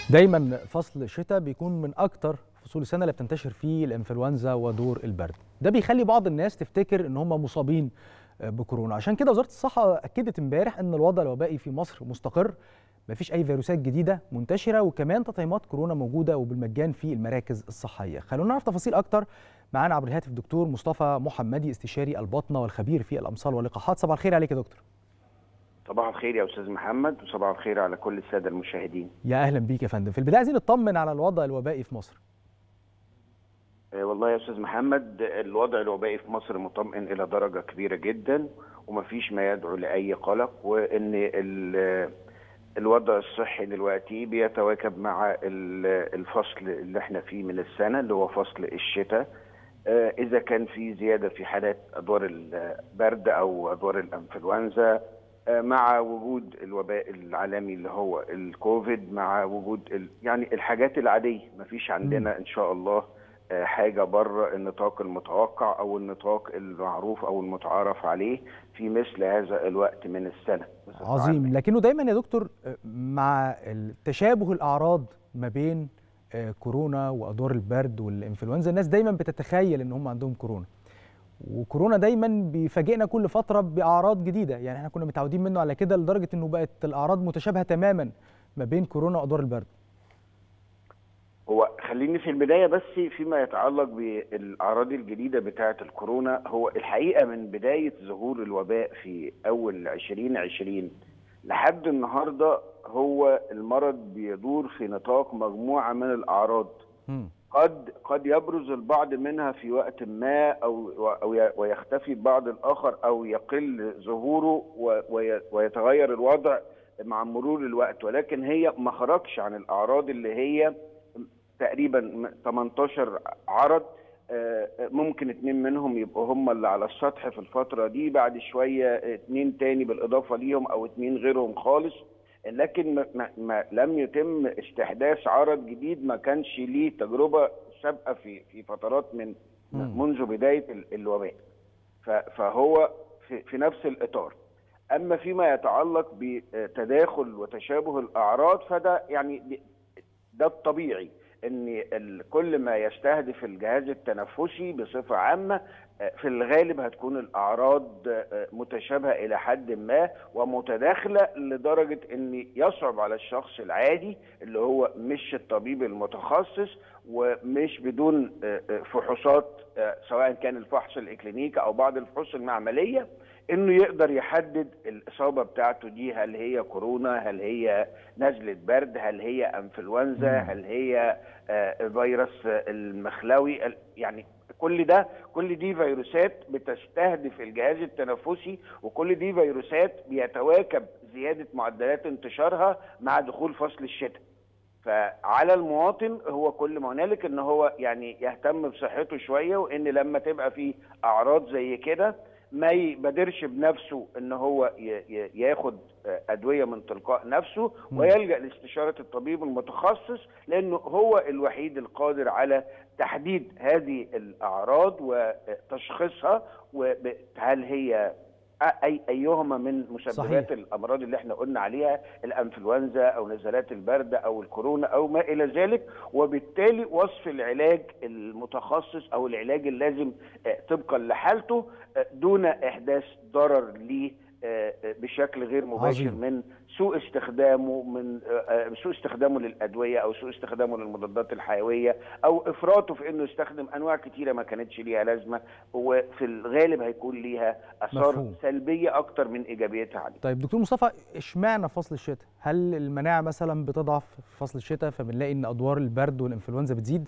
دايما فصل الشتاء بيكون من اكتر فصول السنه اللي بتنتشر فيه الانفلونزا ودور البرد ده بيخلي بعض الناس تفتكر ان هم مصابين بكورونا عشان كده وزاره الصحه اكدت امبارح ان الوضع الوبائي في مصر مستقر مفيش اي فيروسات جديده منتشره وكمان تطعيمات كورونا موجوده وبالمجان في المراكز الصحيه خلونا نعرف تفاصيل اكتر معانا عبر الهاتف دكتور مصطفى محمدي استشاري الباطنه والخبير في الامصال واللقاحات صباح الخير عليك يا دكتور صباح الخير يا استاذ محمد وصباح الخير على كل الساده المشاهدين يا اهلا بيك يا فندم في البدايه عايزين نطمن على الوضع الوبائي في مصر والله يا استاذ محمد الوضع الوبائي في مصر مطمئن الى درجه كبيره جدا ومفيش ما يدعو لاي قلق وان الوضع الصحي دلوقتي بيتواكب مع الفصل اللي احنا فيه من السنه اللي هو فصل الشتاء اذا كان في زياده في حالات ادوار البرد او ادوار الانفلونزا مع وجود الوباء العالمي اللي هو الكوفيد مع وجود يعني الحاجات العاديه مفيش عندنا ان شاء الله حاجه بره النطاق المتوقع او النطاق المعروف او المتعارف عليه في مثل هذا الوقت من السنه عظيم لكنه دايما يا دكتور مع تشابه الاعراض ما بين كورونا وادوار البرد والانفلونزا الناس دايما بتتخيل ان هم عندهم كورونا وكورونا دايما بيفاجئنا كل فتره باعراض جديده يعني احنا كنا متعودين منه على كده لدرجه انه بقت الاعراض متشابهه تماما ما بين كورونا وادوار البرد هو خليني في البدايه بس فيما يتعلق بالاعراض الجديده بتاعه الكورونا هو الحقيقه من بدايه ظهور الوباء في اول 2020 لحد النهارده هو المرض بيدور في نطاق مجموعه من الاعراض م. قد قد يبرز البعض منها في وقت ما او او ويختفي البعض الاخر او يقل ظهوره ويتغير الوضع مع مرور الوقت ولكن هي ما خرجش عن الاعراض اللي هي تقريبا 18 عرض ممكن اتنين منهم يبقوا هم اللي على السطح في الفترة دي بعد شوية اتنين تاني بالإضافة ليهم أو اتنين غيرهم خالص لكن ما, ما لم يتم استحداث عرض جديد ما كانش ليه تجربة سابقة في في فترات من م. منذ بداية الوباء فهو في, في نفس الإطار أما فيما يتعلق بتداخل وتشابه الأعراض فده يعني ده الطبيعي ان كل ما يستهدف الجهاز التنفسي بصفه عامه في الغالب هتكون الاعراض متشابهه الى حد ما ومتداخله لدرجه ان يصعب على الشخص العادي اللي هو مش الطبيب المتخصص ومش بدون فحوصات سواء كان الفحص الاكلينيكي او بعض الفحوص المعمليه انه يقدر يحدد الاصابه بتاعته دي هل هي كورونا هل هي نزله برد هل هي انفلونزا هل هي فيروس المخلوي يعني كل ده كل دي فيروسات بتستهدف الجهاز التنفسي وكل دي فيروسات بيتواكب زياده معدلات انتشارها مع دخول فصل الشتاء فعلى المواطن هو كل ما هنالك ان هو يعني يهتم بصحته شويه وان لما تبقى في اعراض زي كده ما يبادرش بنفسه ان هو ياخد ادويه من تلقاء نفسه ويلجا لاستشاره الطبيب المتخصص لانه هو الوحيد القادر على تحديد هذه الاعراض وتشخيصها وهل هي اي ايهما من مسببات صحيح. الامراض اللي احنا قلنا عليها الانفلونزا او نزلات البرد او الكورونا او ما الى ذلك وبالتالي وصف العلاج المتخصص او العلاج اللازم طبقا لحالته دون احداث ضرر ليه بشكل غير مباشر عظيم. من سوء استخدامه من سوء استخدامه للادويه او سوء استخدامه للمضادات الحيويه او افراطه في انه يستخدم انواع كتيره ما كانتش ليها لازمه وفي الغالب هيكون ليها اثار مفهوم. سلبيه اكتر من ايجابيتها عليه. طيب دكتور مصطفى اشمعنى فصل الشتاء؟ هل المناعه مثلا بتضعف في فصل الشتاء فبنلاقي ان ادوار البرد والانفلونزا بتزيد؟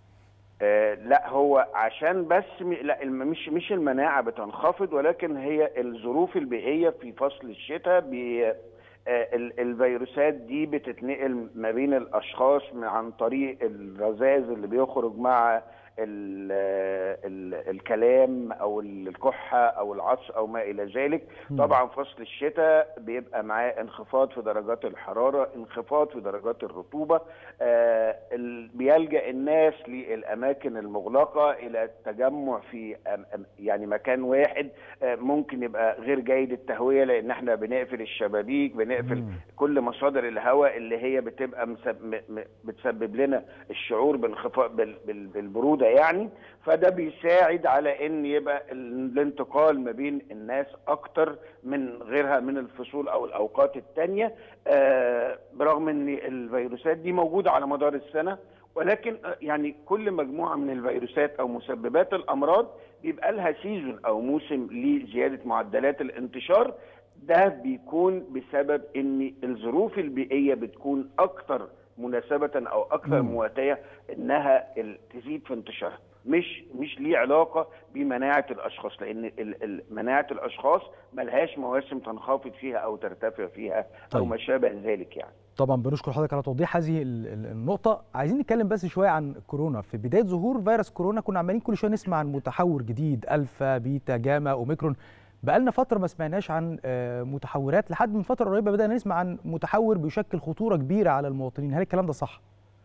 آه لا هو عشان بس لا مش مش المناعه بتنخفض ولكن هي الظروف البيئيه في فصل الشتاء بي آه الفيروسات دي بتتنقل ما بين الاشخاص عن طريق الرذاذ اللي بيخرج مع ال ال الكلام او الكحه او العطس او ما الى ذلك طبعا فصل الشتاء بيبقى معاه انخفاض في درجات الحراره انخفاض في درجات الرطوبه آه بيلجا الناس للاماكن المغلقه الى التجمع في يعني مكان واحد آه ممكن يبقى غير جيد التهويه لان احنا بنقفل الشبابيك بنقفل مم. كل مصادر الهواء اللي هي بتبقى بتسبب لنا الشعور بانخفاض بالبروده يعني فده بيساعد على ان يبقى الانتقال ما بين الناس اكتر من غيرها من الفصول او الاوقات الثانيه آه برغم ان الفيروسات دي موجوده على مدار السنه ولكن يعني كل مجموعه من الفيروسات او مسببات الامراض بيبقى لها سيزون او موسم لزياده معدلات الانتشار ده بيكون بسبب ان الظروف البيئيه بتكون اكثر مناسبه او اكثر مواتيه انها تزيد في انتشارها مش مش ليه علاقه بمناعه الاشخاص لان مناعه الاشخاص ملهاش مواسم تنخفض فيها او ترتفع فيها طيب. او ما شابه ذلك يعني طبعا بنشكر حضرتك على توضيح هذه النقطة، عايزين نتكلم بس شوية عن كورونا، في بداية ظهور فيروس كورونا كنا عمالين كل شوية نسمع عن متحور جديد ألفا بيتا جاما أوميكرون، بقالنا فترة ما سمعناش عن متحورات لحد من فترة قريبة بدأنا نسمع عن متحور بيشكل خطورة كبيرة على المواطنين، هل الكلام ده صح؟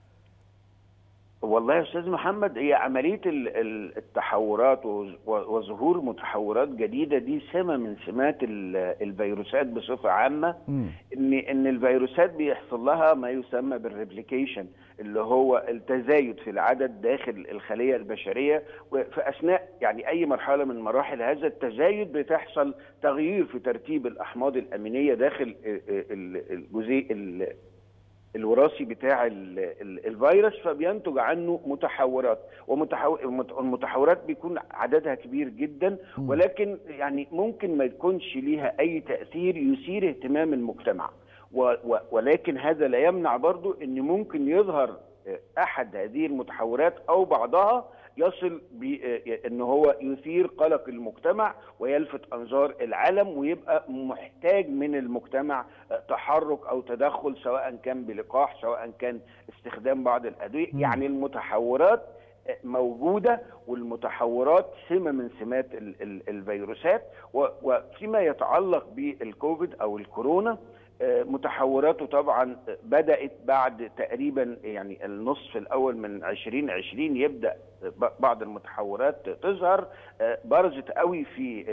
والله يا استاذ محمد هي عمليه التحورات وظهور متحورات جديده دي سمه من سمات الفيروسات بصفه عامه ان ان الفيروسات بيحصل لها ما يسمى بالريبليكيشن اللي هو التزايد في العدد داخل الخليه البشريه وفي اثناء يعني اي مرحله من مراحل هذا التزايد بتحصل تغيير في ترتيب الاحماض الامينيه داخل الجزيء الوراثي بتاع الفيروس فبينتج عنه متحورات والمتحورات بيكون عددها كبير جدا ولكن يعني ممكن ما يكونش ليها اي تاثير يثير اهتمام المجتمع ولكن هذا لا يمنع برضو ان ممكن يظهر احد هذه المتحورات او بعضها يصل بان هو يثير قلق المجتمع ويلفت انظار العالم ويبقى محتاج من المجتمع تحرك او تدخل سواء كان بلقاح سواء كان استخدام بعض الادويه يعني المتحورات موجوده والمتحورات سمه من سمات الفيروسات وفيما يتعلق بالكوفيد او الكورونا متحوراته طبعا بدات بعد تقريبا يعني النصف الاول من 2020 يبدا بعض المتحورات تظهر برزت قوي في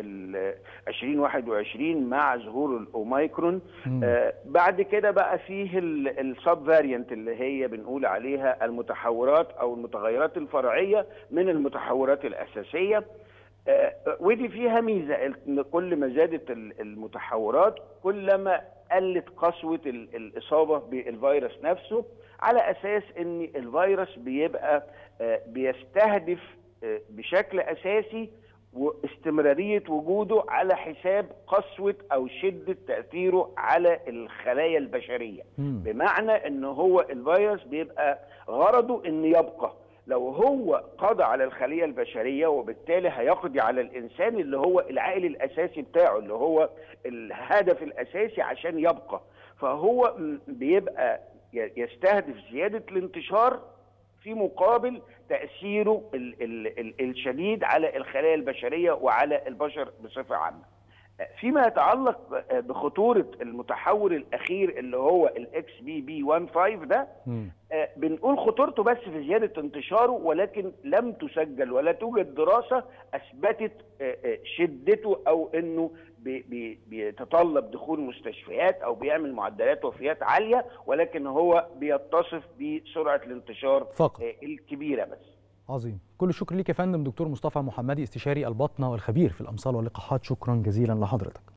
2021 مع ظهور الاوميكرون بعد كده بقى فيه السب فاريانت اللي هي بنقول عليها المتحورات او المتغيرات الفرعيه من المتحورات الاساسيه ودي فيها ميزه ان كل ما زادت المتحورات كلما قلت قسوه الاصابه بالفيروس نفسه على اساس ان الفيروس بيبقى بيستهدف بشكل اساسي واستمراريه وجوده على حساب قسوه او شده تاثيره على الخلايا البشريه م. بمعنى ان هو الفيروس بيبقى غرضه ان يبقى لو هو قضى على الخليه البشريه وبالتالي هيقضي على الانسان اللي هو العائل الاساسي بتاعه اللي هو الهدف الاساسي عشان يبقى فهو بيبقى يستهدف زياده الانتشار في مقابل تاثيره ال ال ال الشديد على الخلايا البشريه وعلى البشر بصفه عامه. فيما يتعلق بخطوره المتحور الاخير اللي هو الاكس بي بي 15 ده بنقول خطورته بس في زياده انتشاره ولكن لم تسجل ولا توجد دراسه اثبتت شدته او انه بيتطلب دخول مستشفيات او بيعمل معدلات وفيات عاليه ولكن هو بيتصف بسرعه الانتشار فقط. الكبيره بس عظيم كل الشكر ليك يا فندم دكتور مصطفى محمدي استشاري الباطنه والخبير في الامصال واللقاحات شكرا جزيلا لحضرتك